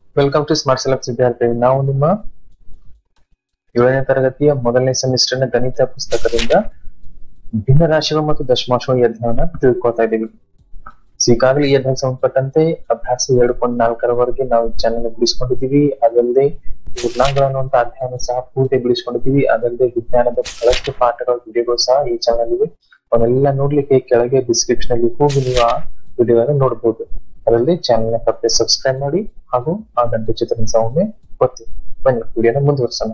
welcome to smart select ವಿದ್ಯಾರ್ಥಿ ನಾವು ನಿಮ್ಮ ಏಳನೇ ತರಗತಿಯ ಮೊದಲನೇ ಸೆಮಿಸ್ಟರ್ನ ಗಣಿತ ಪುಸ್ತಕದಿಂದ ಭಿನ್ನ ರಾಶಿಗಳು ಮತ್ತು ದಶಮಾಂಶಗಳ ಈ ಅಧ್ಯಯನ ತಿಳ್ಕೊತಾ ಇದ್ದೀವಿ ಸೊ ಈಗಾಗಲೇ ಈ ಅಧ್ಯಯನ ಸಂಬಂಧಪಟ್ಟಂತೆ ಅಭ್ಯಾಸ ಎರಡು ಪಾಯಿಂಟ್ ನಾಲ್ಕರವರೆಗೆ ನಾವು ಚಾನೆಲ್ ಬಿಡಿಸ್ಕೊಂಡಿದ್ದೀವಿ ಅದಲ್ಲದೆ ಗುಣಾಂಗಗಳು ಅನ್ನುವಂತ ಅಧ್ಯಯನ ಸಹ ಪೂರ್ತಿ ಬಿಡಿಸ್ಕೊಂಡಿದ್ದೀವಿ ಅದಲ್ಲದೆ ವಿಜ್ಞಾನದ ಬಹಳಷ್ಟು ಪಾಠಗಳ ವಿಡಿಯೋಗಳು ಸಹ ಈ ಚಾನಲ್ ಇವೆ ಅವನ್ನೆಲ್ಲ ನೋಡ್ಲಿಕ್ಕೆ ಕೆಳಗೆ ಡಿಸ್ಕ್ರಿಪ್ಷನ್ ಅಲ್ಲಿ ಹೋಗಿ ನೀವು ಆ ವಿಡಿಯೋವನ್ನು ನೋಡಬಹುದು ಅದರಲ್ಲಿ ಚಾನೆಲ್ ನ ತಪ್ಪದೆ ಸಬ್ಸ್ಕ್ರೈಬ್ ಮಾಡಿ ಹಾಗೂ ಆ ಗಂಟೆ ಚಿತ್ರನ ಸಹ ಒಮ್ಮೆ ಒತ್ತಿ ಬನ್ನಿ ವಿಡಿಯೋನ ಮುಂದುವರ್ಸೋಣ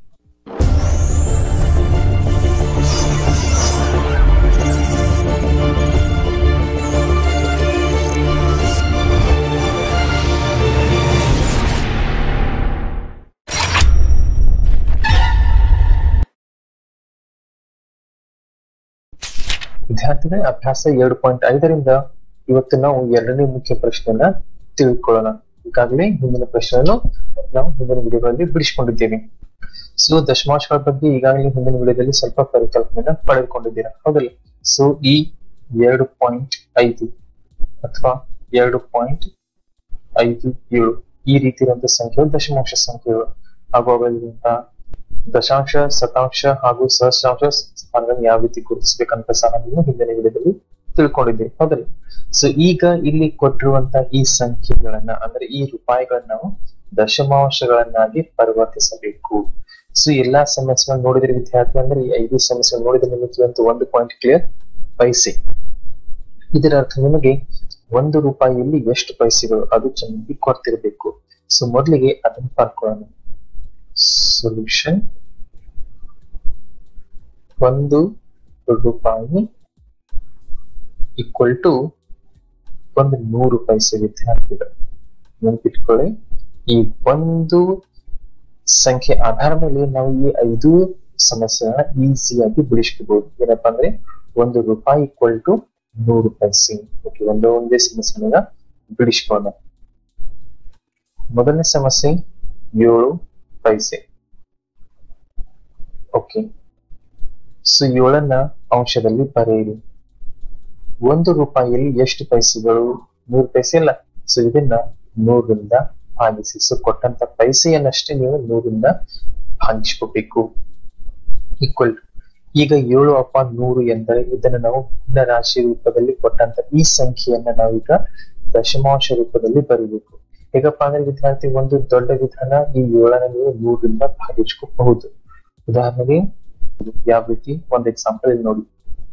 ವಿದ್ಯಾರ್ಥಿಗಳೇ ಅಭ್ಯಾಸ ಎರಡು ಪಾಯಿಂಟ್ ಐದರಿಂದ ಇವತ್ತು ನಾವು ಎರಡನೇ ಮುಖ್ಯ ಪ್ರಶ್ನೆಯನ್ನ ತಿಳ್ಕೊಳ್ಳೋಣ ಈಗಾಗಲೇ ಹಿಂದಿನ ಪ್ರಶ್ನೆಯನ್ನು ನಾವು ಹಿಂದಿನ ವಿಡಿಯೋಗಳಲ್ಲಿ ಬಿಡಿಸಿಕೊಂಡಿದ್ದೇವೆ ಸೊ ದಶಮಾಂಶಗಳ ಬಗ್ಗೆ ಈಗಾಗಲೇ ಹಿಂದಿನ ವಿಡಿಯೋದಲ್ಲಿ ಸ್ವಲ್ಪ ಪರಿಕಲ್ಪನೆಯನ್ನ ಪಡೆದುಕೊಂಡಿದ್ದೀರಾ ಹೌದಲ್ಲ ಸೊ ಈ ಎರಡು ಪಾಯಿಂಟ್ ಐದು ಅಥವಾ ಎರಡು ಪಾಯಿಂಟ್ ಐದು ಏಳು ಈ ರೀತಿ ಇರುವಂತಹ ಸಂಖ್ಯೆಗಳು ದಶಮಾಂಶ ಸಂಖ್ಯೆಗಳು ಹಾಗೂ ಅವೆಲ್ಲಂತಹ ದಶಾಂಶ ಶತಾಂಶ ಹಾಗೂ ಸಹಸ್ರಾಂಶ ಸ್ಥಾನಗಳನ್ನು ಯಾವ ರೀತಿ ಗುರುತಿಸಬೇಕಂತ ಸಹ ನೀವು ಹಿಂದಿನ ವಿಡಿಯೋದಲ್ಲಿ ತಿಳ್ಕೊಂಡಿದ್ದೀವಿ ಹೌದಲ್ಲ ಸೊ ಈಗ ಇಲ್ಲಿ ಕೊಟ್ಟಿರುವಂತಹ ಈ ಸಂಖ್ಯೆಗಳನ್ನ ಅಂದ್ರೆ ಈ ರೂಪಾಯಿಗಳನ್ನ ನಾವು ದಶಮಾಂಶಗಳನ್ನಾಗಿ ಪರಿವರ್ತಿಸಬೇಕು ಸೊ ಎಲ್ಲಾ ಸಮಸ್ಯೆಗಳು ನೋಡಿದ್ರೆ ವಿದ್ಯಾರ್ಥಿ ಅಂದ್ರೆ ಈ ಐದು ಸಮಸ್ಯೆ ನೋಡಿದ್ರೆ ನಿಮಗೆ ಅಂತ ಒಂದು ಪಾಯಿಂಟ್ ಕ್ಲಿಯರ್ ಪೈಸೆ ಇದರ ಅರ್ಥ ನಿಮಗೆ ಒಂದು ರೂಪಾಯಿಯಲ್ಲಿ ಎಷ್ಟು ಪೈಸೆಗಳು ಅದು ಚೆನ್ನಾಗಿ ಕೊಡ್ತಿರ್ಬೇಕು ಸೊ ಮೊದಲಿಗೆ ಅದನ್ನು ಬರ್ಕೊಳ್ಳೋಣ ಸೊಲ್ಯೂಷನ್ ಒಂದು ರೂಪಾಯಿ ಈಕ್ವಲ್ ಟು ಒಂದು ನೂರು ಪೈಸೆ ವಿದ್ಯಾರ್ಥಿಗಳು ನೆನಪಿಟ್ಕೊಳ್ಳಿ ಈ ಒಂದು ಸಂಖ್ಯೆ ಆಧಾರ ಮೇಲೆ ನಾವು ಈ ಐದು ಸಮಸ್ಯೆಗಳನ್ನ ಈಸಿಯಾಗಿ ಬಿಡಿಸ್ಕೋಬಹುದು ಏನಪ್ಪಾ ಅಂದ್ರೆ ಒಂದು ರೂಪಾಯಿ ಈಕ್ವಲ್ ಟು ನೂರು ಪೈಸೆ ಓಕೆ ಒಂದೇ ಒಂದೇ ಸಮಸ್ಯೆನ ಬಿಡಿಸ್ಕೋಣ ಮೊದಲನೇ ಸಮಸ್ಯೆ ಏಳು ಪೈಸೆ ಓಕೆ ಸೊ ಏಳನ್ನ ಅಂಶದಲ್ಲಿ ಬರೆಯಿರಿ ಒಂದು ರೂಪಾಯಿಯಲ್ಲಿ ಎಷ್ಟು ಪೈಸೆಗಳು ನೂರು ಪೈಸೆ ಇಲ್ಲ ಸೊ ಇದನ್ನ ನೂರಿಂದ ಭಾಗಿಸಿ ಸೊ ಕೊಟ್ಟಂತ ಪೈಸೆಯನ್ನಷ್ಟೇ ನೀವು ನೂರಿಂದ ಭಾಗಿಸ್ಕೋಬೇಕು ಈಕ್ವಲ್ ಈಗ ಏಳು ಅಪ್ಪ ನೂರು ಎಂದರೆ ಇದನ್ನ ನಾವು ಭಿನ್ನ ರಾಶಿ ರೂಪದಲ್ಲಿ ಕೊಟ್ಟಂತ ಈ ಸಂಖ್ಯೆಯನ್ನ ನಾವೀಗ ದಶಮಾಂಶ ರೂಪದಲ್ಲಿ ಬರೀಬೇಕು ಹೇಗಪ್ಪ ಅಂದ್ರೆ ವಿದ್ಯಾರ್ಥಿ ಒಂದು ದೊಡ್ಡ ವಿಧಾನ ಈ ಏಳನ್ನ ನೀವು ನೂರಿಂದ ಭಾಗಿಸ್ಕೋಬಹುದು ಉದಾಹರಣೆಗೆ ಯಾವ ರೀತಿ ಒಂದು ಎಕ್ಸಾಂಪಲ್ ಇಲ್ಲಿ ನೋಡಿ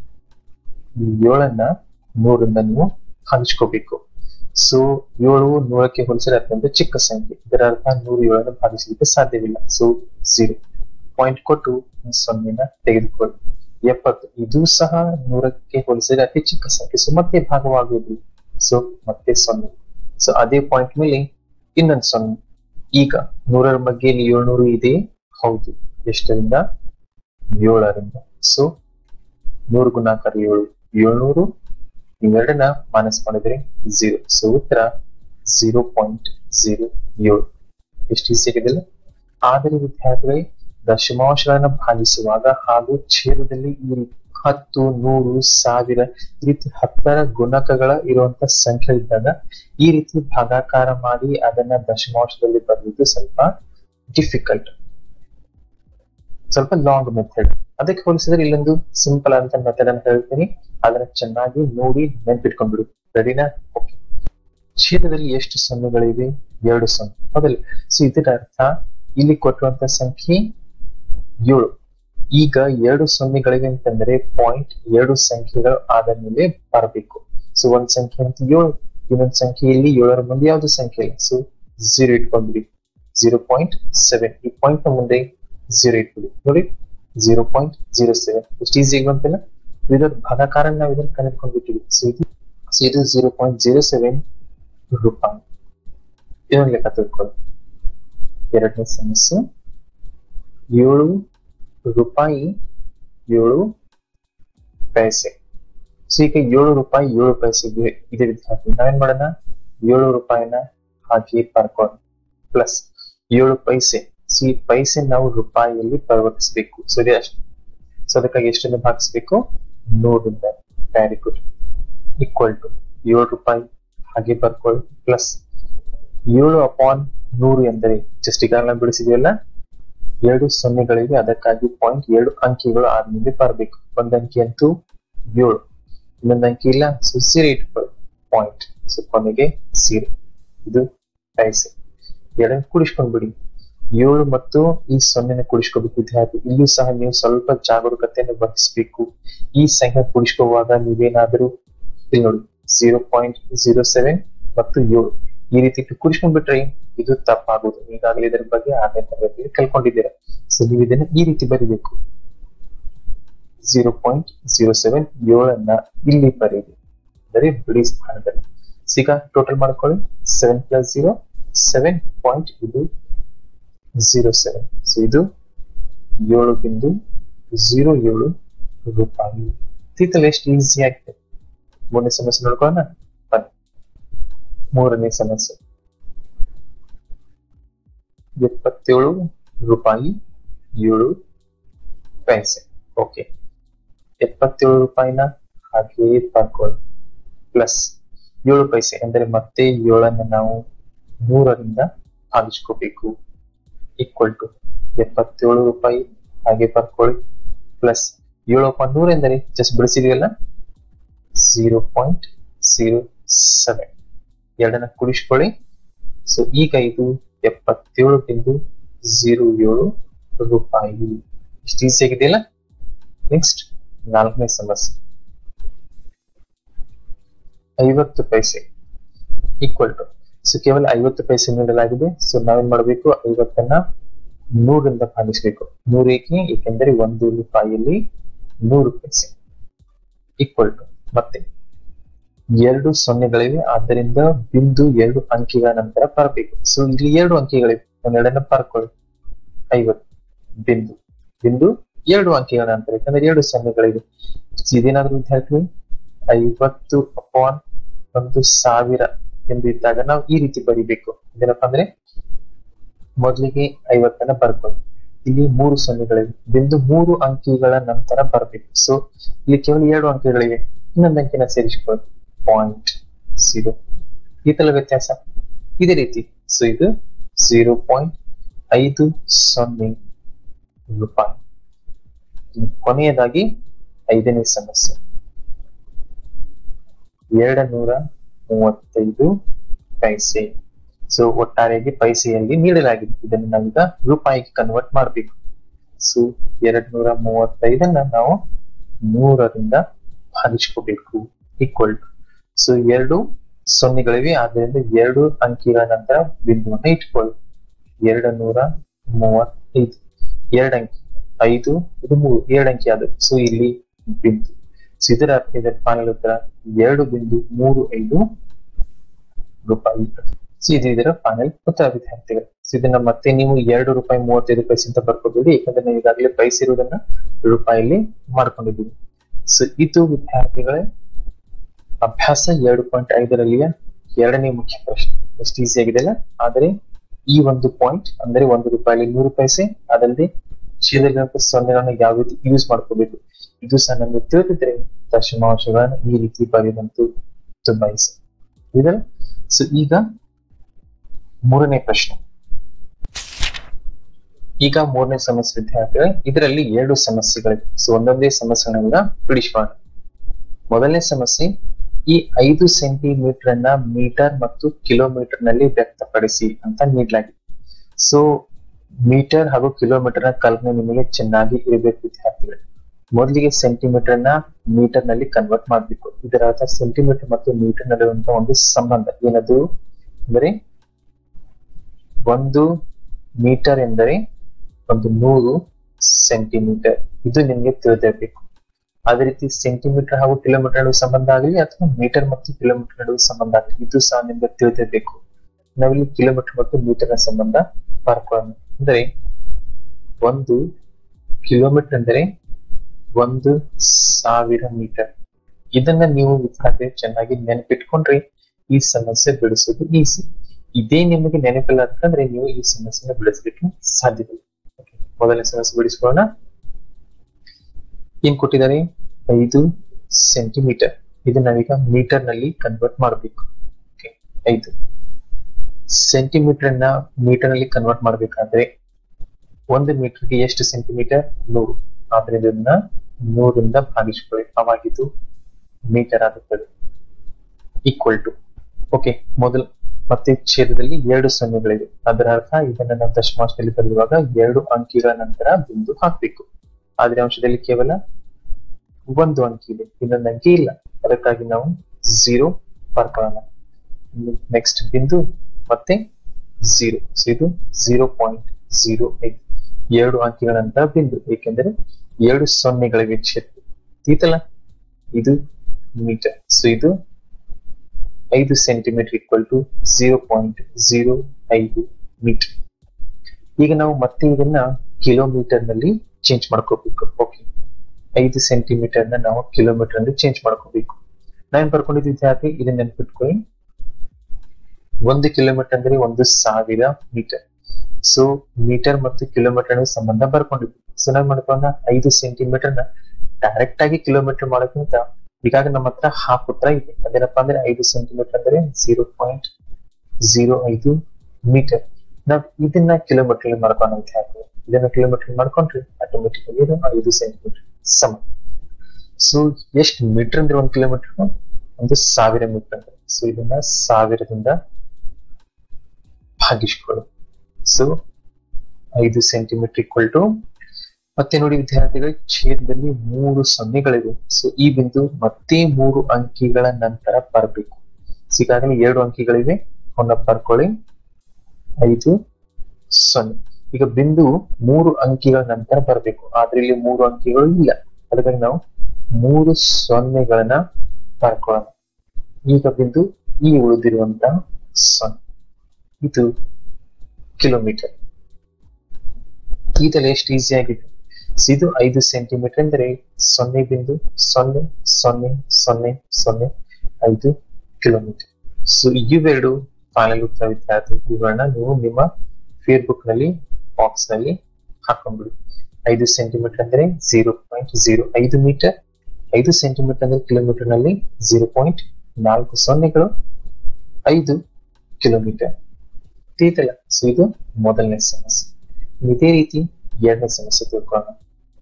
ಈ ಏಳನ್ನ ನೂರಿಂದ ನೀವು ಭಾಗಿಸ್ಕೋಬೇಕು ಸೊ ಏಳು ನೂರಕ್ಕೆ ಹೋಲಿಸಿದ್ರೆ ಅತ್ಯಂತ ಚಿಕ್ಕ ಸಂಖ್ಯೆ ಇದರ ಅರ್ಥ ನೂರು ಏಳನ್ನು ಭಾಗಿಸಲಿಕ್ಕೆ ಸಾಧ್ಯವಿಲ್ಲ ಸೊ ಝೀರೋ ಪಾಯಿಂಟ್ ಕೊಟ್ಟು ಸೊನ್ನೆನ ತೆಗೆದುಕೊಳ್ಳಿ ಎಪ್ಪತ್ತು ಇದು ಸಹ ನೂರಕ್ಕೆ ಹೋಲಿಸಿದ್ರೆ ಅತಿ ಚಿಕ್ಕ ಸಂಖ್ಯೆ ಸೊ ಮತ್ತೆ ಭಾಗವಾಗುವುದಿಲ್ಲ ಸೊ ಮತ್ತೆ ಸೊನ್ನೆ ಸೊ ಅದೇ ಪಾಯಿಂಟ್ ಮೇಲೆ ಇನ್ನೊಂದು ಸೊನ್ನೆ ಈಗ ನೂರರ ಬಗ್ಗೆ ಇಲ್ಲಿ ಏಳ್ನೂರು ಇದೆ ಹೌದು ಎಷ್ಟರಿಂದ ಏಳರಿಂದ ಸೊ ನೂರು ಗುಣಾಕಾರ ಏಳು ಏಳ್ನೂರು ಇವೆರಡನ್ನ ಮೈನಸ್ ಮಾಡಿದ್ರೆ ಝೀರೋ ಸೊ ಉತ್ತರ ಝೀರೋ ಪಾಯಿಂಟ್ ಝೀರೋ ಏಳು ಎಷ್ಟು ಸಿಗಿದಿಲ್ಲ ಆದರೆ ವಿದ್ಯಾರ್ಥಿಗಳೇ ದಶಮಾಂಶಗಳನ್ನ ಭಾಗಿಸುವಾಗ ಹಾಗೂ ಛೇದದಲ್ಲಿ ಈ ರೀತಿ ಹತ್ತು ನೂರು ಸಾವಿರ ಈ ರೀತಿ ಹತ್ತರ ಗುಣಕಗಳ ಇರುವಂತ ಸಂಖ್ಯೆ ಇದ್ದಾಗ ಈ ರೀತಿ ಭಾಗಾಕಾರ ಮಾಡಿ ಅದನ್ನ ದಶಮಾಂಶದಲ್ಲಿ ಬರೆಯುವುದು ಸ್ವಲ್ಪ ಡಿಫಿಕಲ್ಟ್ ಸ್ವಲ್ಪ ಲಾಂಗ್ ಮೆಥಡ್ ಅದಕ್ಕೆ ಹೋಲಿಸಿದ್ರೆ ಇಲ್ಲೊಂದು ಸಿಂಪಲ್ ಅಂತ ಮೆಥಡ್ ಅಂತ ಹೇಳ್ತೀನಿ ಅದನ್ನ ಚೆನ್ನಾಗಿ ನೋಡಿ ನೆನ್ಪಿಟ್ಕೊಂಡ್ಬಿಡು ರೆಡಿನಾ ಓಕೆ ಛೇದದಲ್ಲಿ ಎಷ್ಟು ಸೊನ್ನೆಗಳಿವೆ ಎರಡು ಸೊನ್ನೆ ಹೌದಲ್ಲ ಸೊ ಇದರ ಅರ್ಥ ಇಲ್ಲಿ ಕೊಟ್ಟಿರುವಂತ ಸಂಖ್ಯೆ ಏಳು ಈಗ ಎರಡು ಸೊನ್ನೆಗಳಿವೆ ಅಂತಂದ್ರೆ ಪಾಯಿಂಟ್ ಎರಡು ಸಂಖ್ಯೆಗಳು ಆದ ಮೇಲೆ ಬರಬೇಕು ಸೊ ಒಂದ್ ಸಂಖ್ಯೆ ಅಂತ ಏಳು ಇನ್ನೊಂದು ಸಂಖ್ಯೆಯಲ್ಲಿ ಏಳರ ಮುಂದೆ ಯಾವ್ದು ಸಂಖ್ಯೆ ಇಲ್ಲ ಸೊ ಝೀರೋ ಇಟ್ಕೊಂಡ್ಬಿಡಿ ಝೀರೋ ಪಾಯಿಂಟ್ ಸೆವೆನ್ ಈ ಪಾಯಿಂಟ್ ನ ಮುಂದೆ ಝೀರೋ ಇಟ್ಬಿಡಿ ನೋಡಿ ಝೀರೋ ಪಾಯಿಂಟ್ ಜೀರೋ ಸೆವೆನ್ ಎಷ್ಟು ಈಸಿ ಬಂತಿಲ್ಲ ಇದರ ಭಾಗಾಕಾರ ನಾವು ಇದನ್ನ ಕನೆಕ್ಟ್ಕೊಂಡ್ಬಿಟ್ಟಿವಿ ಸೊ ಇದು ಸೊ ಇದು ಝೀರೋ ಪಾಯಿಂಟ್ ಜೀರೋ ಸೆವೆನ್ ರೂಪಾಯಿ ಇದೊಂದು ಲೆಕ್ಕ ತಿಳ್ಕೊಳ್ಳಿ ಎರಡನೇ ಸಮಸ್ಯೆ ಏಳು ರೂಪಾಯಿ ಏಳು ಪೈಸೆ ಸೊ ಈಗ ಏಳು ರೂಪಾಯಿ ಏಳು ಪೈಸೆ ಇದೆ ವಿದ್ಯಾರ್ಥಿ ನಾವೇನ್ ಮಾಡೋಣ ಏಳು ರೂಪಾಯಿನ ಹಾಕಿ ಬರ್ಕೊಳ್ಳೋಣ ಪ್ಲಸ್ ಏಳು ಪೈಸೆ ಸೊ ಈ ಪೈಸೆ ನಾವು ರೂಪಾಯಿಯಲ್ಲಿ ಪರಿವರ್ತಿಸಬೇಕು ಸೊ ಇದೆ ಅಷ್ಟು ಸೊ ಅದಕ್ಕಾಗಿ ಎಷ್ಟನ್ನು ಭಾಗಿಸ್ಬೇಕು ನೂರಿಂದ ವೆರಿ ಗುಡ್ ಈಕ್ವಲ್ ಟು ಏಳು ರೂಪಾಯಿ ಹಾಗೆ ಬರ್ಕೊಳ್ಳಿ ಪ್ಲಸ್ ಏಳು ಅಪಾನ್ ನೂರು ಎಂದರೆ ಜಸ್ಟ್ ಈಗಾಗಲೇ ಬಿಡಿಸಿದೆಯಲ್ಲ ಎರಡು ಸೊನ್ನೆಗಳಿವೆ ಅದಕ್ಕಾಗಿ ಪಾಯಿಂಟ್ ಎರಡು ಅಂಕಿಗಳು ಆದ ಮೇಲೆ ಬರಬೇಕು ಒಂದ್ ಅಂಕಿ ಅಂತೂ ಏಳು ಇನ್ನೊಂದು ಅಂಕಿ ಇಲ್ಲ ಸೊ ಸೀರೆ ಇಟ್ಕೊಳ್ಳಿ ಪಾಯಿಂಟ್ ಸೊ ಕೊನೆಗೆ ಸೀರೆ ಇದು ಪೈಸೆ ಎರಡನ್ನು ಕೂಡಿಸ್ಕೊಂಡ್ಬಿಡಿ ಏಳು ಮತ್ತು ಈ ಸೊನ್ನೆನ ಕೂಡಿಸ್ಕೋಬೇಕು ವಿದ್ಯಾರ್ಥಿ ಇಲ್ಲೂ ಸಹ ನೀವು ಸ್ವಲ್ಪ ಜಾಗರೂಕತೆಯನ್ನು ವಹಿಸಬೇಕು ಈ ಸಂಖ್ಯೆ ಕೂಡಿಸ್ಕೋವಾಗ ನೀವೇನಾದರೂ ಇಲ್ಲಿ ನೋಡಿ ಜೀರೋ ಪಾಯಿಂಟ್ ಜೀರೋ ಸೆವೆನ್ ಮತ್ತು ಏಳು ಈ ರೀತಿ ಕೂಡಿಸ್ಕೊಂಡ್ಬಿಟ್ರೆ ಇದು ತಪ್ಪಾಗುವುದು ಈಗಾಗಲೇ ಇದರ ಬಗ್ಗೆ ಆರನೇ ತರಗತಿಯಲ್ಲಿ ಕಲ್ಕೊಂಡಿದ್ದೀರಾ ಸೊ ನೀವು ಇದನ್ನ ಈ ರೀತಿ ಬರಿಬೇಕು ಜೀರೋ ಪಾಯಿಂಟ್ ಜೀರೋ ಸೆವೆನ್ ಏಳನ್ನ ಇಲ್ಲಿ ಬರೀರಿ ಅಂದರೆ ಬಿಡಿ ಸ್ಥಾನದಲ್ಲಿ ಈಗ ಟೋಟಲ್ ಮಾಡ್ಕೊಳ್ಳಿ seven plus zero seven point ಇದು ಜೀರೋ ಸೆವೆನ್ ಸೊ ಇದು ಏಳು ಬಿಂದು ಜೀರೋ ಏಳು ರೂಪಾಯಿ ತೀತಲ್ ಎಷ್ಟು ಈಸಿ ಆಗಿದೆ ಮೂರನೇ ಸಮಸ್ಯೆ ನೋಡ್ಕೊಳ್ಳೋಣ ಬನ್ನಿ ಮೂರನೇ ಸಮಸ್ಯೆ ಎಪ್ಪತ್ತೇಳು ರೂಪಾಯಿ ಏಳು ಪೈಸೆ ಓಕೆ ಎಪ್ಪತ್ತೇಳು ರೂಪಾಯಿನ ಹಾಗೆಯೇ ಬರ್ಕೊಳ್ಳಿ ಪ್ಲಸ್ ಏಳು ಪೈಸೆ ಅಂದ್ರೆ ಮತ್ತೆ ಏಳನ್ನು ನಾವು ಮೂರರಿಂದ ಭಾಗಿಸ್ಕೋಬೇಕು ಈಕ್ವಲ್ ಟು ಎಪ್ಪತ್ತೇಳು ರೂಪಾಯಿ ಹಾಗೆ ಬರ್ಕೊಳ್ಳಿ ಪ್ಲಸ್ ಏಳು ಪಾಯಿಂಟ್ ನೂರ ಎಂದರೆ ಜಸ್ಟ್ ಬಿಡಿಸಿದೆಯಲ್ಲ ಝೀರೋ ಪಾಯಿಂಟ್ ಝೀರೋ ಸೆವೆನ್ ಎರಡನ್ನ ಕೂಡಿಸ್ಕೊಳ್ಳಿ ಸೊ ಈಗ ಇದು ಎಪ್ಪತ್ತೇಳು ಬಿಂದು ಝೀರೋ ಏಳು ರೂಪಾಯಿ ಇಷ್ಟು ಈಸಿ ಆಗಿದೆಯಲ್ಲ ನೆಕ್ಸ್ಟ್ ನಾಲ್ಕನೇ ಸಮಸ್ಯೆ ಐವತ್ತು ಪೈಸೆ ಈಕ್ವಲ್ ಟು ಸೊ ಕೇವಲ ಐವತ್ತು ಪೈಸೆ ನೀಡಲಾಗಿದೆ ಸೊ ನಾವೇನ್ ಮಾಡಬೇಕು ಐವತ್ತನ್ನ ನೂರಿಂದ ಭಾಗಿಸ್ಬೇಕು ನೂರು ಏಕೆ ಏಕೆಂದರೆ ಒಂದು ರೂಪಾಯಿಯಲ್ಲಿ ನೂರು ಪೈಸೆ ಈಕ್ವಲ್ ಟು ಮತ್ತೆ ಎರಡು ಸೊನ್ನೆಗಳಿವೆ ಆದ್ದರಿಂದ ಬಿಂದು ಎರಡು ಅಂಕಿಗಳ ನಂತರ ಬರಬೇಕು ಸೊ ಇಲ್ಲಿ ಎರಡು ಅಂಕಿಗಳಿವೆ ಒಂದೆರಡನ್ನ ಬರ್ಕೊಳ್ಳಿ ಐವತ್ತು ಬಿಂದು ಬಿಂದು ಎರಡು ಅಂಕಿಗಳ ನಂತರ ಯಾಕಂದ್ರೆ ಎರಡು ಸೊನ್ನೆಗಳಿವೆ ಇದೇನಾದ್ರೂ ವಿದ್ಯಾರ್ಥಿಗಳು ಐವತ್ತು ಅಪಾನ್ ಒಂದು ಸಾವಿರ ಎಂದು ಇದ್ದಾಗ ನಾವು ಈ ರೀತಿ ಬರಿಬೇಕು ಏನಪ್ಪಾ ಅಂದ್ರೆ ಮೊದಲಿಗೆ ಐವತ್ತನ್ನ ಬರ್ಕೊಳ್ಳಿ ಇಲ್ಲಿ ಮೂರು ಸೊನ್ನೆಗಳಿವೆ ಬಿಂದು ಮೂರು ಅಂಕಿಗಳ ನಂತರ ಬರಬೇಕು ಸೊ ಇಲ್ಲಿ ಕೇವಲ ಎರಡು ಅಂಕಿಗಳಿವೆ ಇನ್ನೊಂದು ಅಂಕಿನ ಸೇರಿಸಿಕೊಳ್ಳಿ ಪಾಯಿಂಟ್ ಜೀರೋ ಈ ತರ ವ್ಯತ್ಯಾಸ ಇದೇ ರೀತಿ ಸೊ ಇದು ಜೀರೋ ಪಾಯಿಂಟ್ ಐದು ಸೊನ್ನೆ ರೂಪಾಯಿ ಕೊನೆಯದಾಗಿ ಐದನೇ ಸಮಸ್ಯೆ ಎರಡು ನೂರ ಮೂವತ್ತೈದು ಪೈಸೆ ಸೊ ಒಟ್ಟಾರೆಯಾಗಿ ಪೈಸೆಯಲ್ಲಿ ನೀಡಲಾಗಿದೆ ಇದನ್ನು ನಾವೀಗ ರೂಪಾಯಿಗೆ ಕನ್ವರ್ಟ್ ಮಾಡಬೇಕು ಸೊ ಎರಡ್ ನೂರ ಮೂವತ್ತೈದನ್ನ ನಾವು ನೂರರಿಂದ ಭಾಗಿಸ್ಕೋಬೇಕು ಈಕ್ವಲ್ ಟು ಸೊ ಎರಡು ಸೊನ್ನೆಗಳಿವೆ ಆದ್ದರಿಂದ ಎರಡು ಅಂಕಿಗಳ ನಂತರ ಬಿಂದುವನ್ನ ಇಟ್ಕೊಳ್ಳಿ ಎರಡು ನೂರ ಮೂವತ್ತೈದು ಎರಡು ಅಂಕಿ ಐದು ಇದು ಮೂರು ಎರಡು ಅಂಕಿ ಆದ ಸೊ ಇಲ್ಲಿ ಬಿಂದು ಸೊ ಇದರ ಅರ್ಥ ಇದರ ಫೈನಲ್ ಉತ್ತರ ಎರಡು ಬಿಂದು ಮೂರು ಐದು ರೂಪಾಯಿ ಸೊ ಇದು ಇದರ ಫೈನಲ್ ಉತ್ತರ ವಿದ್ಯಾರ್ಥಿಗಳು ಸೊ ಇದನ್ನ ಮತ್ತೆ ನೀವು ಎರಡು ರೂಪಾಯಿ ಮೂವತ್ತೈದು ಪೈಸೆ ಅಂತ ಬರ್ಕೋಬೇಡಿ ಯಾಕಂದ್ರೆ ನಾವು ಈಗಾಗಲೇ ಪೈಸೆ ಇರುವುದನ್ನ ರೂಪಾಯಿಲಿ ಮಾಡ್ಕೊಂಡಿದ್ದೀವಿ ಸೊ ಇದು ವಿದ್ಯಾರ್ಥಿಗಳೇ ಅಭ್ಯಾಸ ಎರಡು ಪಾಯಿಂಟ್ ಐದರಲ್ಲಿಯ ಎರಡನೇ ಮುಖ್ಯ ಪ್ರಶ್ನೆ ಎಷ್ಟು ಈಸಿ ಆಗಿದೆಯಲ್ಲ ಆದರೆ ಈ ಒಂದು ಪಾಯಿಂಟ್ ಅಂದ್ರೆ ಒಂದು ರೂಪಾಯಿ ನೂರು ಪೈಸೆ ಅದಲ್ಲದೆ ಛೇದಕ ಸೊನ್ನೆಗಳನ್ನ ಯಾವ ರೀತಿ ಯೂಸ್ ಮಾಡ್ಕೋಬೇಕು ಇದು ಸಹ ನಮ್ಗೆ ತಿಳಿದಿದ್ರೆ ದಶಮಾಂಶಗಳನ್ನ ಈ ರೀತಿ ಬರೆಯುವಂತೂ ತುಂಬಾ ಈಸಿ ಇದರ ಸೊ ಈಗ ಮೂರನೇ ಪ್ರಶ್ನೆ ಈಗ ಮೂರನೇ ಸಮಸ್ಯೆ ವಿದ್ಯಾರ್ಥಿಗಳು ಇದರಲ್ಲಿ ಎರಡು ಸಮಸ್ಯೆಗಳಿವೆ ಸೊ ಒಂದೊಂದೇ ಸಮಸ್ಯೆಗಳನ್ನ ಬಿಡಿಸೋಣ ಮೊದಲನೇ ಸಮಸ್ಯೆ ಈ ಐದು ಸೆಂಟಿಮೀಟರ್ ಅನ್ನ ಮೀಟರ್ ಮತ್ತು ಕಿಲೋಮೀಟರ್ ನಲ್ಲಿ ವ್ಯಕ್ತಪಡಿಸಿ ಅಂತ ನೀಡಲಾಗಿದೆ ಸೊ ಮೀಟರ್ ಹಾಗೂ ಕಿಲೋಮೀಟರ್ ನ ಕಲ್ಪನೆ ನಿಮಗೆ ಚೆನ್ನಾಗಿ ಇರಬೇಕು ವಿದ್ಯಾರ್ಥಿಗಳು ಮೊದಲಿಗೆ ಸೆಂಟಿಮೀಟರ್ ನ ಮೀಟರ್ ನಲ್ಲಿ ಕನ್ವರ್ಟ್ ಮಾಡಬೇಕು ಇದರ ಅರ್ಥ ಸೆಂಟಿಮೀಟರ್ ಮತ್ತು ಮೀಟರ್ ನಡುವಂತ ಒಂದು ಸಂಬಂಧ ಏನದು ಅಂದರೆ ಒಂದು ಮೀಟರ್ ಎಂದರೆ ಒಂದು ನೂರು ಸೆಂಟಿಮೀಟರ್ ಇದು ನಿಮಗೆ ತಿಳಿದಿರಬೇಕು ಅದೇ ರೀತಿ ಸೆಂಟಿಮೀಟರ್ ಹಾಗೂ ಕಿಲೋಮೀಟರ್ ನಡುವೆ ಸಂಬಂಧ ಆಗಲಿ ಅಥವಾ ಮೀಟರ್ ಮತ್ತು ಕಿಲೋಮೀಟರ್ ನಡುವೆ ಸಂಬಂಧ ಆಗಲಿ ಇದು ಸಹ ನಿಮಗೆ ತಿಳಿದಿರಬೇಕು ನಾವಿಲ್ಲಿ ಕಿಲೋಮೀಟರ್ ಮತ್ತು ಮೀಟರ್ ನ ಸಂಬಂಧ ಬರ್ಕೊಳ್ಳೋಣ ಅಂದರೆ ಒಂದು ಕಿಲೋಮೀಟರ್ ಅಂದರೆ ಒಂದು ಸಾವಿರ ಮೀಟರ್ ಇದನ್ನ ನೀವು ವಿದ್ಯಾರ್ಥಿ ಚೆನ್ನಾಗಿ ನೆನಪಿಟ್ಕೊಂಡ್ರೆ ಈ ಸಮಸ್ಯೆ ಬಿಡಿಸೋದು ಈಸಿ ಇದೇ ನಿಮಗೆ ನೆನಪಿಲ್ಲ ಅಂತಂದ್ರೆ ನೀವು ಈ ಸಮಸ್ಯೆನ ಬಿಡಿಸ್ಲಿಕ್ಕೆ ಸಾಧ್ಯವಿಲ್ಲ ಮೊದಲನೇ ಸಮಸ್ಯೆ ಬಿಡಿಸ್ಕೊಳ್ಳೋಣ ಏನ್ ಕೊಟ್ಟಿದ್ದಾರೆ ಐದು ಸೆಂಟಿಮೀಟರ್ ಇದು ನಾವೀಗ ಮೀಟರ್ ನಲ್ಲಿ ಕನ್ವರ್ಟ್ ಮಾಡಬೇಕು ಐದು ಸೆಂಟಿಮೀಟರ್ ನ ಮೀಟರ್ ನಲ್ಲಿ ಕನ್ವರ್ಟ್ ಮಾಡಬೇಕಾದ್ರೆ ಒಂದು ಮೀಟರ್ಗೆ ಎಷ್ಟು ಸೆಂಟಿಮೀಟರ್ ನೂರು ಆದ್ರಿಂದ ಇದನ್ನ ನೂರಿಂದ ಭಾಗಿಸ್ಕೊಳ್ಳಿ ಅವಾಗ ಇದು ಮೀಟರ್ ಆಗುತ್ತದೆ ಈಕ್ವಲ್ ಟು ಓಕೆ ಮೊದಲು ಮತ್ತೆ ಛೇದದಲ್ಲಿ ಎರಡು ಸೊನ್ನೆಗಳಿವೆ ಅದರ ಅರ್ಥ ಇದನ್ನ ನಾವು ದಶಮಾಂಶದಲ್ಲಿ ಬರೆಯುವಾಗ ಎರಡು ಅಂಕಿಗಳ ನಂತರ ಬಿಂದು ಹಾಕ್ಬೇಕು ಆದ್ರೆ ಅಂಶದಲ್ಲಿ ಕೇವಲ ಒಂದು ಅಂಕಿ ಇದೆ ಇನ್ನೊಂದು ಅಂಕಿ ಇಲ್ಲ ಅದಕ್ಕಾಗಿ ನಾವು ಝೀರೋ ಬರ್ಕೊಳ್ಳೋಣ ನೆಕ್ಸ್ಟ್ ಬಿಂದು ಮತ್ತೆ ಝೀರೋ ಸೊ ಇದು ಝೀರೋ ಪಾಯಿಂಟ್ ಝೀರೋ ಐದು ಎರಡು ಅಂಕಿಗಳ ನಂತರ ಬಿಂದು ಏಕೆಂದರೆ ಎರಡು ಸೊನ್ನೆಗಳಿವೆ ಕ್ಷೇತ್ರ ಈತಲ್ಲ ಇದು ಮೀಟರ್ ಸೊ ಇದು ಐದು centimetre equal to zero point zero ಐದು ಮೀಟರ್ ಈಗ ನಾವು ಮತ್ತೆ ಇದನ್ನ ಕಿಲೋಮೀಟರ್ ನಲ್ಲಿ ಚೇಂಜ್ ಮಾಡ್ಕೋಬೇಕು ಓಕೆ ಐದು ಸೆಂಟಿಮೀಟರ್ ನ ನಾವು ಕಿಲೋಮೀಟರ್ ನಲ್ಲಿ ಚೇಂಜ್ ಮಾಡ್ಕೋಬೇಕು ನಾನು ಬರ್ಕೊಂಡಿದ್ದ ವಿದ್ಯಾರ್ಥಿ ಇದನ್ನ ನೆನ್ಪಿಟ್ಕೊಳ್ಳಿ ಒಂದು ಕಿಲೋಮೀಟರ್ ಅಂದ್ರೆ ಒಂದು ಸಾವಿರ ಮೀಟರ್ ಸೊ ಮೀಟರ್ ಮತ್ತು ಕಿಲೋಮೀಟರ್ ಸಂಬಂಧ ಬರ್ಕೊಂಡಿದ್ವಿ ಸೊ ನಾವ್ ಮಾಡ್ಕೊಂಡ ಐದು ಸೆಂಟಿಮೀಟರ್ ನ ಡೈರೆಕ್ಟ್ ಆಗಿ ಕಿಲೋಮೀಟರ್ ಮಾಡೋಕ್ಕಿಂತ ಈಗಾಗ ನಮ್ಮ ಹತ್ರ ಹಾಫ್ ಉತ್ತರ ಇದೆ ಅದೇನಪ್ಪ ಅಂದ್ರೆ ಐದು ಸೆಂಟಿಮೀಟರ್ ಅಂದ್ರೆ ಝೀರೋ ಪಾಯಿಂಟ್ ಝೀರೋ ಐದು ಮೀಟರ್ ನಾವ್ ಇದನ್ನ ಕಿಲೋಮೀಟರ್ ಮಾಡ್ಕೊಂಡು ವಿದ್ಯಾರ್ಥಿ ಇದನ್ನ ಕಿಲೋಮೀಟರ್ ಮಾಡ್ಕೊಂಡ್ರೆ ಆಟೋಮೆಟಿಕ್ ಆಗಿ ಇದು ಐದು ಸೆಂಟಿಮೀಟರ್ ಸಮ ಸೊ ಎಷ್ಟು ಮೀಟರ್ ಅಂದ್ರೆ ಒಂದು ಕಿಲೋಮೀಟರ್ ಒಂದು ಸಾವಿರ ಮೀಟರ್ ಅಂದ್ರೆ ಸೊ ಇದನ್ನ ಸಾವಿರದಿಂದ ಭಾಗಿಸ್ಕೊಳ್ಳಿ ಸೊ ಐದು ಸೆಂಟಿಮೀಟರ್ ಈಕ್ವಲ್ ಟು ಮತ್ತೆ ನೋಡಿ ವಿದ್ಯಾರ್ಥಿಗಳು ಛೇದದಲ್ಲಿ ಮೂರು ಸೊನ್ನೆಗಳಿವೆ ಸೊ ಈ ಬಿಂದು ಮತ್ತೆ ಮೂರು ಅಂಕಿಗಳ ನಂತರ ಬರಬೇಕು ಈಗಾಗಲೇ ಎರಡು ಅಂಕಿಗಳಿವೆ ಅವನ್ನ ಬರ್ಕೊಳ್ಳಿ ಐದು ಸೊನ್ನೆ ಈಗ ಬಿಂದು ಮೂರು ಅಂಕಿಗಳ ನಂತರ ಬರಬೇಕು ಆದ್ರೆ ಇಲ್ಲಿ ಮೂರು ಅಂಕಿಗಳು ಇಲ್ಲ ಅದಕ್ಕಾಗಿ ನಾವು ಮೂರು ಸೊನ್ನೆಗಳನ್ನ ಬರ್ಕೊಳ್ಳೋಣ ಈಗ ಬಿಂದು ಈ ಉಳಿದಿರುವಂತಹ ಸೊನ್ನೆ ಇದು ಕಿಲೋಮೀಟರ್ ಇದೆಲ್ಲ ಎಷ್ಟು ಈಸಿ ಆಗಿದೆ ಇದು ಐದು ಸೆಂಟಿಮೀಟರ್ ಅಂದ್ರೆ ಸೊನ್ನೆ ಬಿಂದು ಸೊನ್ನೆ ಸೊನ್ನೆ ಸೊನ್ನೆ ಸೊನ್ನೆ ಐದು ಕಿಲೋಮೀಟರ್ ಸೊ ಇವೆರಡು ಫೈನಲ್ ಉತ್ತರ ವಿದ್ಯಾರ್ಥಿ ಇವುಗಳನ್ನ ನೀವು ನಿಮ್ಮ ಫೇಸ್ಬುಕ್ ನಲ್ಲಿ ಬಾಕ್ಸ್ ನಲ್ಲಿ ಹಾಕೊಂಡ್ಬಿಡಿ ಐದು ಸೆಂಟಿಮೀಟರ್ ಅಂದ್ರೆ ಜೀರೋ ಪಾಯಿಂಟ್ ಜೀರೋ ಐದು ಮೀಟರ್ ಐದು ಸೆಂಟಿಮೀಟರ್ ಅಂದ್ರೆ ಕಿಲೋಮೀಟರ್ ನಲ್ಲಿ ಜೀರೋ ಪಾಯಿಂಟ್ ನಾಲ್ಕು ಸೊನ್ನೆಗಳು ಐದು ಕಿಲೋಮೀಟರ್ ತಿಳಿತಲ್ಲ ಸೊ ಇದು ಮೊದಲನೇ ಸಮಸ್ಯೆ ಇದೇ ರೀತಿ ಎರಡನೇ ಸಮಸ್ಯೆ ತಿಳ್ಕೊಳ್ಳೋಣ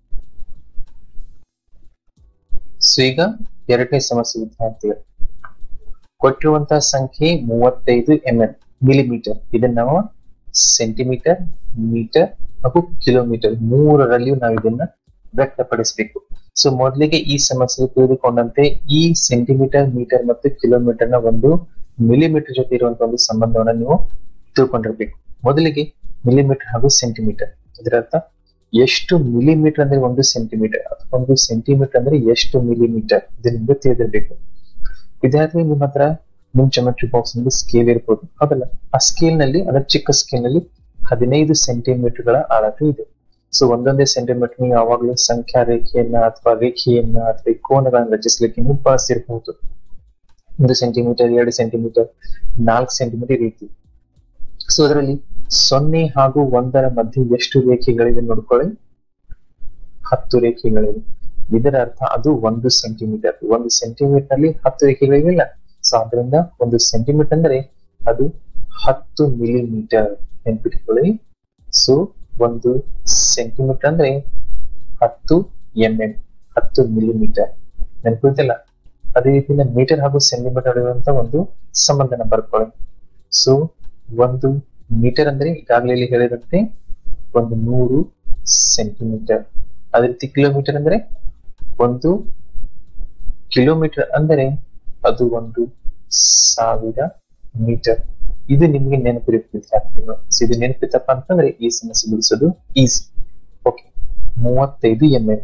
ಸೊ ಈಗ ಎರಡನೇ ಸಮಸ್ಯೆ ವಿದ್ಯಾರ್ಥಿಗಳು ಕೊಟ್ಟಿರುವಂತಹ ಸಂಖ್ಯೆ ಮೂವತ್ತೈದು ಎಂ ಎಂ ಮಿಲಿಮೀಟರ್ ಇದನ್ನ ನಾವು ಸೆಂಟಿಮೀಟರ್ ಮೀಟರ್ ಹಾಗೂ ಕಿಲೋಮೀಟರ್ ಮೂರರಲ್ಲಿಯೂ ನಾವು ಇದನ್ನ ವ್ಯಕ್ತಪಡಿಸಬೇಕು ಸೊ ಮೊದಲಿಗೆ ಈ ಸಮಸ್ಯೆ ತಿಳಿದುಕೊಂಡಂತೆ ಈ ಸೆಂಟಿಮೀಟರ್ ಮೀಟರ್ ಮತ್ತು ಕಿಲೋಮೀಟರ್ ನ ಒಂದು ಮಿಲಿಮೀಟರ್ ಜೊತೆ ಇರುವಂತಹ ಒಂದು ಸಂಬಂಧವನ್ನು ನೀವು ತಿಳ್ಕೊಂಡಿರ್ಬೇಕು ಮೊದಲಿಗೆ ಮಿಲಿಮೀಟರ್ ಹಾಗೂ ಸೆಂಟಿಮೀಟರ್ ಇದರರ್ಥ ಎಷ್ಟು ಮಿಲಿಮೀಟರ್ ಅಂದ್ರೆ ಒಂದು ಸೆಂಟಿಮೀಟರ್ ಅಥವಾ ಒಂದು ಸೆಂಟಿಮೀಟರ್ ಅಂದ್ರೆ ಎಷ್ಟು ಮಿಲಿಮೀಟರ್ ಇದು ನಿಮ್ಗೆ ತಿಳಿದಿರ್ಬೇಕು ವಿದ್ಯಾರ್ಥಿ ನಿಮ್ಮ ಹತ್ರ ನಿಮ್ ಜೊಮೆಟ್ರಿ ಬಾಕ್ಸ್ ನಲ್ಲಿ ಸ್ಕೇಲ್ ಇರ್ಬೋದು ಹೌದಲ್ಲ ಆ ಸ್ಕೇಲ್ ನಲ್ಲಿ ಅದರ ಚಿಕ್ಕ ಸ್ಕೇಲ್ ನಲ್ಲಿ ಹದಿನೈದು ಸೆಂಟಿಮೀಟರ್ ಗಳ ಅಳತೆ ಇದೆ ಸೊ ಒಂದೊಂದೇ ಸೆಂಟಿಮೀಟರ್ ನೀವು ಯಾವಾಗಲೂ ಸಂಖ್ಯಾ ರೇಖೆಯನ್ನ ಅಥವಾ ರೇಖೆಯನ್ನ ಅಥವಾ ಕೋನಗಳನ್ನ ರಚಿಸಲಿಕ್ಕೆ ನೀವು ಬಳಸಿರ್ಬಹುದು ಒಂದು ಸೆಂಟಿಮೀಟರ್ ಎರಡು ಸೆಂಟಿಮೀಟರ್ ನಾಲ್ಕು ಸೆಂಟಿಮೀಟರ್ ರೀತಿ ಸೊ ಅದರಲ್ಲಿ ಸೊನ್ನೆ ಹಾಗೂ ಒಂದರ ಮಧ್ಯೆ ಎಷ್ಟು ರೇಖೆಗಳಿವೆ ನೋಡ್ಕೊಳ್ಳಿ ಹತ್ತು ರೇಖೆಗಳಿವೆ ಇದರ ಅರ್ಥ ಅದು ಒಂದು ಸೆಂಟಿಮೀಟರ್ ಒಂದು ಸೆಂಟಿಮೀಟರ್ ನಲ್ಲಿ ಹತ್ತು ರೇಖೆಗಳಿವಿಲ್ಲ ಸೊ ಅದರಿಂದ ಒಂದು ಸೆಂಟಿಮೀಟರ್ ಅಂದ್ರೆ ಅದು ಹತ್ತು ಮಿಲಿಮೀಟರ್ ನೆನ್ಪಿಟ್ಕೊಳ್ಳಿ ಸೊ ಒಂದು ಸೆಂಟಿಮೀಟರ್ ಅಂದ್ರೆ ಹತ್ತು ಎಂ ಎಂ ಹತ್ತು ಮಿಲಿಮೀಟರ್ ನೆನ್ಪಿಡ್ತಿಲ್ಲ ಅದೇ ರೀತಿ ಮೀಟರ್ ಹಾಗೂ ಸೆಂಟಿಮೀಟರ್ ಇರುವಂತ ಒಂದು ಸಂಬಂಧನ ಬರ್ಕೊಳ್ಳಿ ಸೊ ಒಂದು ಮೀಟರ್ ಅಂದ್ರೆ ಈಗಾಗಲೇ ಇಲ್ಲಿ ಹೇಳಿದಂತೆ ಒಂದು ನೂರು ಸೆಂಟಿಮೀಟರ್ ಅದೇ ರೀತಿ ಕಿಲೋಮೀಟರ್ ಅಂದ್ರೆ ಒಂದು ಕಿಲೋಮೀಟರ್ ಅಂದರೆ ಅದು ಒಂದು ಸಾವಿರ ಮೀಟರ್ ಇದು ನಿಮ್ಗೆ ನೆನಪಿರುತ್ತೆ ಇದು ನೆನಪಿತ್ತಪ್ಪ ಅಂತಂದ್ರೆ ಈ ಸಮಸ್ಯೆ ಬಿಡಿಸೋದು ಈಸಿ ಓಕೆ ಮೂವತ್ತೈದು ಎಂ ಎಂ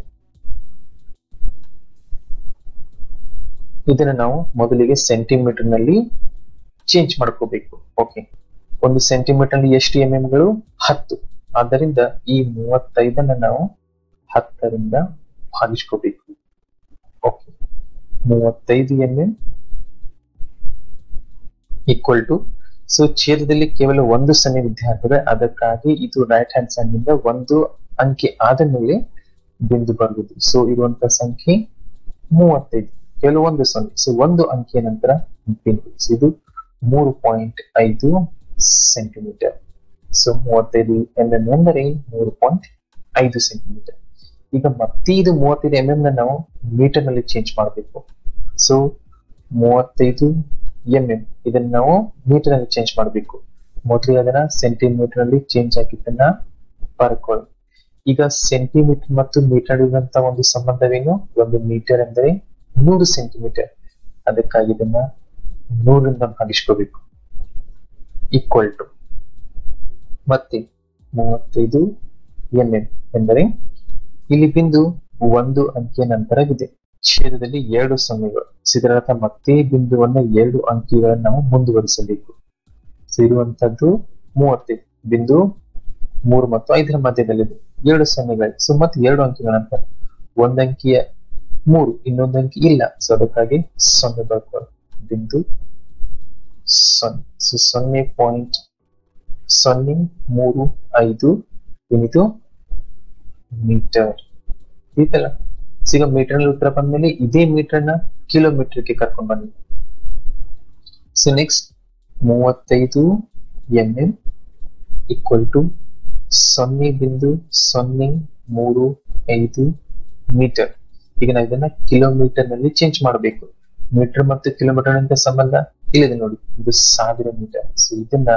ಇದನ್ನ ನಾವು ಮೊದಲಿಗೆ ಸೆಂಟಿಮೀಟರ್ ನಲ್ಲಿ ಚೇಂಜ್ ಮಾಡ್ಕೋಬೇಕು ಓಕೆ ಒಂದು ಸೆಂಟಿಮೀಟರ್ ನಲ್ಲಿ ಎಷ್ಟು ಎಂ ಗಳು ಹತ್ತು ಆದ್ದರಿಂದ ಈ ಮೂವತ್ತೈದನ್ನ ನಾವು ಹತ್ತರಿಂದ ಭಾಗಿಸ್ಕೋಬೇಕು ಓಕೆ ಮೂವತ್ತೈದು M M equal to so ಛೇದದಲ್ಲಿ ಕೇವಲ ಒಂದು ಸೊನ್ನೆ ವಿದ್ಯಾರ್ಥಿಗಳು ಅದಕ್ಕಾಗಿ ಇದು ರೈಟ್ ಹ್ಯಾಂಡ್ ಸೈಡ್ ನಿಂದ ಒಂದು ಅಂಕೆ ಆದ ಮೇಲೆ ಬಿಂದು ಬರುವುದು ಸೊ ಇರುವಂತಹ ಸಂಖ್ಯೆ ಮೂವತ್ತೈದು ಕೆಲವು ಒಂದು ಸೊನ್ನೆ ಸೊ ಒಂದು ಅಂಕೆಯ ನಂತರ ಬಿಂದು ಸೊ ಇದು ಮೂರು ಪಾಯಿಂಟ್ ಐದು ಸೆಂಟಿಮೀಟರ್ ಸೊ ಮೂವತ್ತೈದು ಎಂ ಎಂ ಎಂದರೆ ಮೂರು ಪಾಯಿಂಟ್ ಐದು ಸೆಂಟಿಮೀಟರ್ ಈಗ ಮತ್ತೆ ಇದು ಮೂವತ್ತೈದು ಎಂ ಎಂ ನ ನಾವು ಮೀಟರ್ ನಲ್ಲಿ ಚೇಂಜ್ ಮಾಡಬೇಕು ಸೊ ಮೂವತ್ತೈದು ಎಂ ಎಂ ಇದನ್ನ ನಾವು ಮೀಟರ್ ನಲ್ಲಿ ಚೇಂಜ್ ಮಾಡಬೇಕು ಮೊದಲಿಗೆ ಅದನ್ನ ಸೆಂಟಿಮೀಟರ್ ಅಲ್ಲಿ ಚೇಂಜ್ ಆಗಿದ್ದನ್ನ ಬರ್ಕೊಳ್ಳಿ ಈಗ ಸೆಂಟಿಮೀಟರ್ ಮತ್ತು ಮೀಟರ್ ಇರುವಂತ ಒಂದು ಸಂಬಂಧವೇನು ಒಂದು ಮೀಟರ್ ಎಂದರೆ ನೂರು ಸೆಂಟಿಮೀಟರ್ ಅದಕ್ಕಾಗಿ ಇದನ್ನ ನೂರಿಂದ ಭಾಗಿಸ್ಕೋಬೇಕು ಈಕ್ವಲ್ ಟು ಮತ್ತೆ ಮೂವತ್ತೈದು ಎಂ ಎಂ ಎಂದರೆ ಇಲ್ಲಿ ಬಿಂದು ಒಂದು ಅಂಕಿಯ ನಂತರವಿದೆ ಛೇದದಲ್ಲಿ ಎರಡು ಸೊನ್ನೆಗಳು ಇದರರ್ಥ ಮತ್ತೆ ಬಿಂದುವನ್ನ ಎರಡು ಅಂಕಿಗಳನ್ನು ನಾವು ಮುಂದುವರಿಸಬೇಕು ಸೊ ಇರುವಂತದ್ದು ಮೂವತ್ತೈದು ಬಿಂದು ಮೂರು ಮತ್ತು ಐದರ ಮಧ್ಯದಲ್ಲಿದೆ ಎರಡು ಸೊನ್ನೆಗಳು ಸೊ ಮತ್ತೆ ಎರಡು ಅಂಕಿಗಳ ನಂತರ ಒಂದ್ ಅಂಕಿಯ ಮೂರು ಇನ್ನೊಂದು ಅಂಕಿ ಇಲ್ಲ ಸೊ ಅದಕ್ಕಾಗಿ ಸೊನ್ನೆ ಬರ್ಕೊಳ್ಳಿ ಬಿಂದು ಸೊನ್ನೆ ಸೊ ಸೊನ್ನೆ ಪಾಯಿಂಟ್ ಸೊನ್ನೆ ಮೂರು ಐದು ಏನಿದು ಮೀಟರ್ ಇದಲ್ಲ ಈಗ ಮೀಟರ್ ನಲ್ಲಿ ಉತ್ತರ ಬಂದ್ಮೇಲೆ ಇದೇ ಮೀಟರ್ ನ ಕಿಲೋಮೀಟರ್ಗೆ ಕರ್ಕೊಂಡು ಬನ್ನಿ ಸೊ ನೆಕ್ಸ್ಟ್ ಮೂವತ್ತೈದು ಎಂ ಎಂ ಈಕ್ವಲ್ ಟು ಸೊನ್ನೆ ಬಿಂದು ಸೊನ್ನೆ ಮೂರು ಐದು ಮೀಟರ್ ಈಗ ನಾವು ಇದನ್ನ ಕಿಲೋಮೀಟರ್ ನಲ್ಲಿ ಚೇಂಜ್ ಮಾಡಬೇಕು ಮೀಟರ್ ಮತ್ತು ಕಿಲೋಮೀಟರ್ ಅಂತ ಸಂಬಂಧ ಇಲ್ಲಿದೆ ನೋಡಿ ಇದು ಸಾವಿರ ಮೀಟರ್ ಸೊ ಇದನ್ನ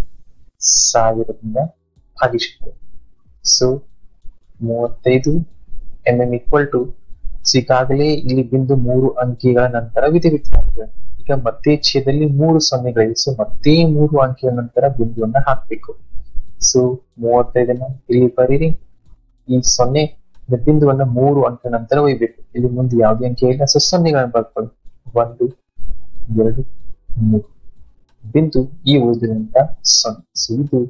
ಸಾವಿರದಿಂದ ಭಾಗಿಸುತ್ತೆ ಸೊ ಮೂವತ್ತೈದು ಎಂ ಎಂ ಈಕ್ವಲ್ ಟು ಈಗಾಗಲೇ ಇಲ್ಲಿ ಬಿಂದು ಮೂರು ಅಂಕಿಗಳ ನಂತರ ವಿಧಿವಿಧಾನಗಳು ಈಗ ಮತ್ತೆ ಛೇದಲ್ಲಿ ಮೂರು ಸೊನ್ನೆಗಳಿವೆ ಸೊ ಮತ್ತೆ ಮೂರು ಅಂಕಿಗಳ ನಂತರ ಬಿಂದುವನ್ನ ಹಾಕ್ಬೇಕು ಸೊ ಮೂವತ್ತೈದನ್ನ ಇಲ್ಲಿ ಬರೀರಿ ಈ ಸೊನ್ನೆ ಬಿಂದುವನ್ನ ಮೂರು ಅಂಕಿಯ ನಂತರ ಒಯ್ಬೇಕು ಇಲ್ಲಿ ಮುಂದೆ ಯಾವುದೇ ಅಂಕಿ ಇಲ್ಲ ಸೊ ಸೊನ್ನೆಗಳನ್ನ ಬರ್ಕೊಳ್ಳಿ ಒಂದು ಎರಡು ಮೂರು ಬಿಂದು ಈ ಉಳಿದಿರುವಂತ ಸೊನ್ನೆ ಸೊ ಇದು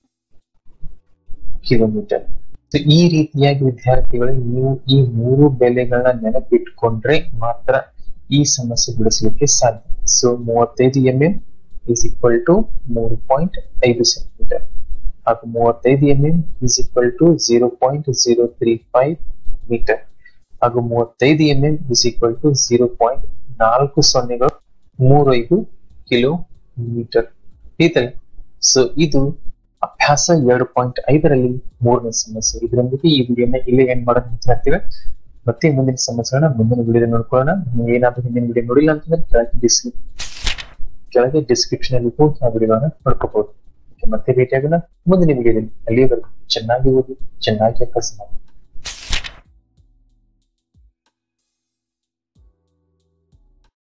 ಕಿಲೋಮೀಟರ್ ಸೊ ಈ ರೀತಿಯಾಗಿ ವಿದ್ಯಾರ್ಥಿಗಳು ನೀವು ಈ ಮೂರು ಬೆಲೆಗಳನ್ನ ನೆನಪಿಟ್ಕೊಂಡ್ರೆ ಮಾತ್ರ ಈ ಸಮಸ್ಯೆ ಬಿಡಿಸಲಿಕ್ಕೆ ಸಾಧ್ಯ ಸೊ ಮೂವತ್ತೈದು M M is equal to ಮೂರು ಪಾಯಿಂಟ್ ಐದು ಸೆಂಟಿಮೀಟರ್ ಹಾಗೂ ಮೂವತ್ತೈದು M M is equal to zero point zero three five metre ಹಾಗೂ ಮೂವತ್ತೈದು M M is equal to zero point ನಾಲ್ಕು ಸೊನ್ನೆಗಳು ಮೂರೈದು ಕಿಲೋ ಮೀಟರ್ ಈತಲ್ಲ ಸೊ ಇದು ಅಭ್ಯಾಸ ಎರಡು ಪಾಯಿಂಟ್ ಐದರಲ್ಲಿ ಮೂರನೇ ಸಮಸ್ಯೆ ಇದರೊಂದಿಗೆ ಈ ವಿಡಿಯೋನ ಇಲ್ಲೇ ಏನ್ ಮಾಡೋದು ವಿದ್ಯಾರ್ಥಿಗಳು ಮತ್ತೆ ಮುಂದಿನ ಸಮಸ್ಯೆಗಳನ್ನ ಮುಂದಿನ ವಿಡಿಯೋ ನೋಡ್ಕೊಳ್ಳೋಣ ನೀವು ಏನಾದ್ರೂ ಹಿಂದಿನ ವಿಡಿಯೋ ನೋಡಿಲ್ಲ ಅಂತಂದ್ರೆ ಕೆಳಗೆ ಡಿಸ್ಕ್ರಿ ಕೆಳಗೆ ಡಿಸ್ಕ್ರಿಪ್ಷನ್ ಅಲ್ಲಿ ಹೋಗಿ ಆ ವಿಡಿಯೋನ ನೋಡ್ಕೋಬಹುದು ಮತ್ತೆ ಭೇಟಿಯಾಗೋಣ ಮುಂದಿನ ವಿಡಿಯೋದಲ್ಲಿ ಅಲ್ಲಿಯವರೆಗೂ ಚೆನ್ನಾಗಿ ಓದಿ ಚೆನ್ನಾಗಿ ಅಭ್ಯಾಸ ಮಾಡಿ